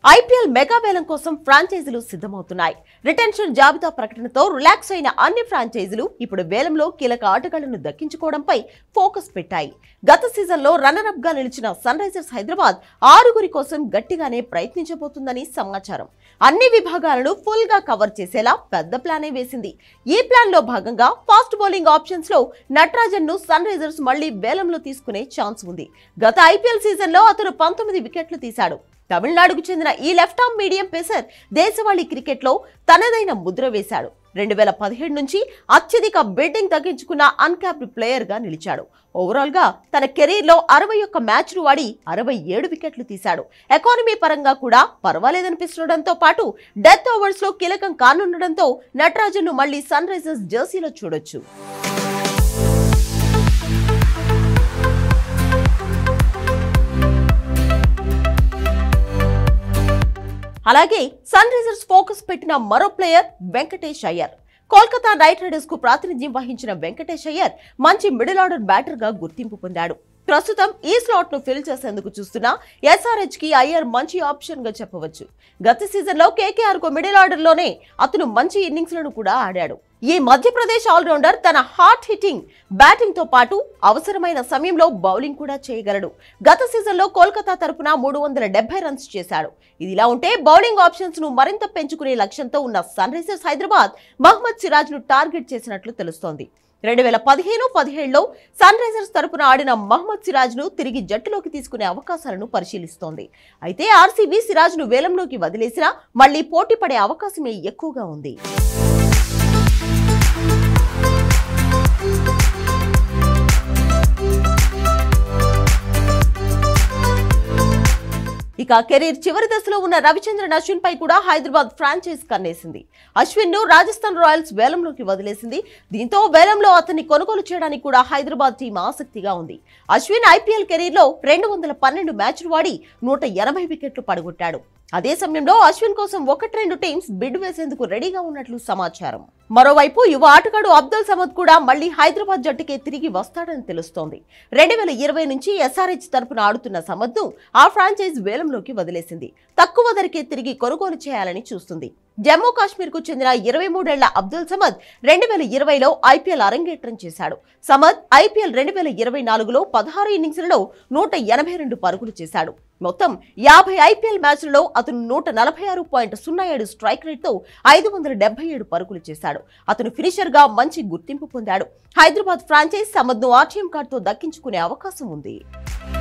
IPL mega వేలం కోసం ఫ్రాంచైజీలు సిద్ధమవుతున్నాయి retention జాబితా ప్రకటనతో రిలాక్స్ అయిన అన్ని ఫ్రాంచైజీలు ఇప్పుడు వేలంలో కీలక ఆటగాళ్లను దక్కించుకోవడంపై ఫోకస్ పెట్టాయి గత సీజన్లో రన్నరప్ గా నిలిచిన సన్ రైజర్స్ హైదరాబాద్ ఆరుగురి కోసం గట్టిగానే ప్రయత్నించబోతుందని సమాచారం అన్ని విభాగాలను ఫుల్ గా కవర్ చేసేలా పెద్ద ప్లానే వేసింది ఈ ప్లాన్ లో భాగంగా ఫాస్ట్ బౌలింగ్ ఆప్షన్స్ లో నటరాజన్ ను సన్ రైజర్స్ మళ్లీ వేలంలో తీసుకునే ఛాన్స్ ఉంది గత ఐపీఎల్ సీజన్ లో అతను పంతొమ్మిది వికెట్లు తీశాడు తమిళనాడుకు చెందిన ఈ లెఫ్ట్ ఆర్మ్ మీడియం పేసర్ దేశవాళీ క్రికెట్లో తనదైన ముద్ర వేశాడు రెండు వేల పదిహేడు నుంచి అత్యధిక బిడ్డింగ్ తగ్గించుకున్న అన్క్యాప్డ్ ప్లేయర్ గా నిలిచాడు ఓవరాల్ గా తన కెరీర్ లో అరవై ఒక్క మ్యాచ్లు ఆడి అరవై ఏడు వికెట్లు తీశాడు ఎకానమీ పరంగా కూడా పర్వాలేదనిపిస్తుండటంతో పాటు డెత్ ఓవర్స్ లో కీలకం కానుండడంతో నటరాజన్ ను మళ్లీ సన్ రైజర్స్ జెర్సీలో చూడొచ్చు అలాగే సన్ రైజర్స్ ఫోకస్ పెట్టిన మరో player Venkatesh Iyer Kolkata knight riders కు ప్రాతినిధ్యం వహించిన వెంకటేష్ అయ్యర్ మంచి మిడిల్ ఆర్డర్ బ్యాటర్ గా గుర్తింపు పొందాడు ప్రస్తుతం ఈ స్లాట్ ను ఫిల్ చేసేందుకు చూస్తున్న ఎస్ఆర్హెచ్ కి అయ్యర్ మంచి ఆప్షన్ గా చెప్పవచ్చు గత సీజన్ లో కేకేఆర్ కు మిడిల్ ఆర్డర్ లోనే అతను మంచి ఇన్నింగ్స్ లను కూడా ఆడాడు ఈ మధ్యప్రదేశ్ ఆల్రౌండర్ తన హార్ట్ హిట్టింగ్ బ్యాటింగ్ తో పాటు అవసరమైన సమయంలో బౌలింగ్ కూడా చేయగలడు గత సీజన్లో కోల్కతా తరపున మూడు వందల డెబ్బై రన్స్ చేశాడు ఇదిలా ఉంటే బౌలింగ్ ఆప్షన్స్ ను మరింత పెంచుకునే లక్ష్యంతో ఉన్న సన్ రైజర్స్ హైదరాబాద్ మహ్మద్ సిరాజ్ ను టార్గెట్ చేసినట్లు తెలుస్తోంది రెండు వేల పదిహేను పదిహేడులో సన్ రైజర్స్ తరపున ఆడిన మహ్మద్ సిరాజ్ ను తిరిగి జట్టులోకి తీసుకునే అవకాశాలను పరిశీలిస్తోంది అయితే ఆర్సీబీ సిరాజ్ ను వేలంలోకి వదిలేసినా మళ్లీ పోటీ పడే అవకాశమే ఎక్కువగా ఉంది ఇక కెరీర్ చివరి దశలో ఉన్న రవిచంద్రన్ అశ్విన్ పై కూడా హైదరాబాద్ ఫ్రాంచైజ్ కన్నేసింది అశ్విన్ ను రాజస్థాన్ రాయల్స్ వేలంలోకి వదిలేసింది దీంతో వేలంలో అతన్ని కొనుగోలు చేయడానికి కూడా హైదరాబాద్ టీం ఆసక్తిగా ఉంది అశ్విన్ ఐపీఎల్ కెరీర్ లో రెండు వందల పన్నెండు మ్యాచ్లు వాడి నూట ఎనభై వికెట్లు పడగొట్టాడు అదే సమయంలో అశ్విన్ కోసం ఒకటి రెండు టీమ్స్ బిడ్ వేసేందుకు రెడీగా ఉన్నట్లు సమాచారం మరోవైపు యువ ఆటగాడు అబ్దుల్ సమద్ కూడా మళ్లీ హైదరాబాద్ జట్టుకే తిరిగి వస్తాడని తెలుస్తోంది రెండు వేల ఇరవై నుంచి ఎస్ఆర్హెచ్ తరపున ఆడుతున్న సమద్ను ఆ ఫ్రాంచైజ్ వేలంలోకి వదిలేసింది తక్కువ ధరకే తిరిగి కొనుగోలు చేయాలని చూస్తుంది జమ్మూ కాశ్మీర్ కు చెందిన ఇరవై మూడేళ్ల అబ్దుల్ సమద్ రెండు వేల ఇరవైలో ఐపీఎల్ అరంగేట్రం చేశాడు సమద్ ఐపీఎల్ రెండు వేల ఇరవై నాలుగులో పదహారు ఇన్నింగ్స్లలో నూట ఎనభై రెండు పరుగులు చేశాడు మొత్తం యాభై ఐపీఎల్ మ్యాచ్లలో అతను నూట నలభై ఆరు పాయింట్ సున్నా ఏడు స్ట్రైక్ రేట్తో ఐదు వందల డెబ్బై ఏడు పరుగులు చేశాడు అతను ఫినిషర్ గా మంచి గుర్తింపు పొందాడు హైదరాబాద్ ఫ్రాంచైజ్ సమద్ను ఆర్టీఎం కార్డుతో దక్కించుకునే అవకాశం ఉంది